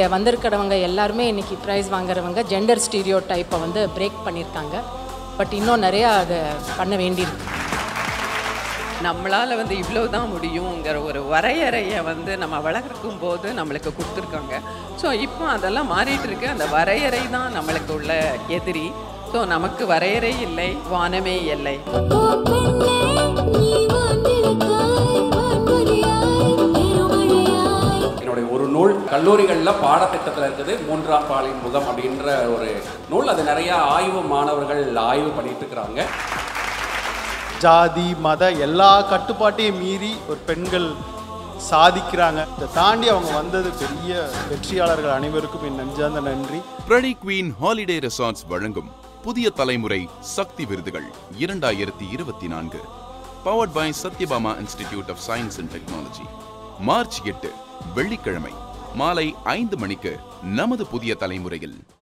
இங்கே வந்திருக்கிறவங்க எல்லாருமே இன்னைக்கு ப்ரைஸ் வாங்குறவங்க ஜெண்டர் ஸ்டீரியோ டைப்பை வந்து பிரேக் பண்ணியிருக்காங்க பட் இன்னும் நிறையா அதை பண்ண வேண்டியிருக்கு நம்மளால் வந்து இவ்வளோ தான் முடியுங்கிற ஒரு வரையறையை வந்து நம்ம வளர்க்கும் போது நம்மளுக்கு கொடுத்துருக்காங்க ஸோ இப்போ அதெல்லாம் மாறிட்டு இருக்கு அந்த வரையறை தான் நம்மளுக்கு உள்ள எதிரி ஸோ நமக்கு வரையறை இல்லை வானமே இல்லை ஓ பெண்ணே நீ வந்திருக்காய் வான்மொழியாய் பெருமழையாய் என்னுடைய ஒரு நூல் கல்லூரிகளில் பாடத்திட்டத்தில் இருக்குது மூன்றாம் பாலின் முகம் அப்படின்ற ஒரு நூல் அது நிறைய ஆய்வு மாணவர்கள் ஆய்வு பண்ணிட்டு இருக்கிறாங்க ஜாதி மத எல்லா கட்டுப்பாட்டையும் மீறி ஒரு பெண்கள் சாதிக்கிறாங்க இதை தாண்டி அவங்க வந்தது பெரிய வெற்றியாளர்கள் அனைவருக்கும் என் நெஞ்சார்ந்த நன்றி பிரடி குவீன் ஹாலிடே ரெசார்ட்ஸ் வழங்கும் புதிய தலைமுறை சக்தி விருதுகள் இரண்டாயிரத்தி இருபத்தி நான்கு powered by Sathyabama institute of science and technology March எட்டு வெள்ளிக்கிழமை மாலை ஐந்து மணிக்கு நமது புதிய தலைமுறையில்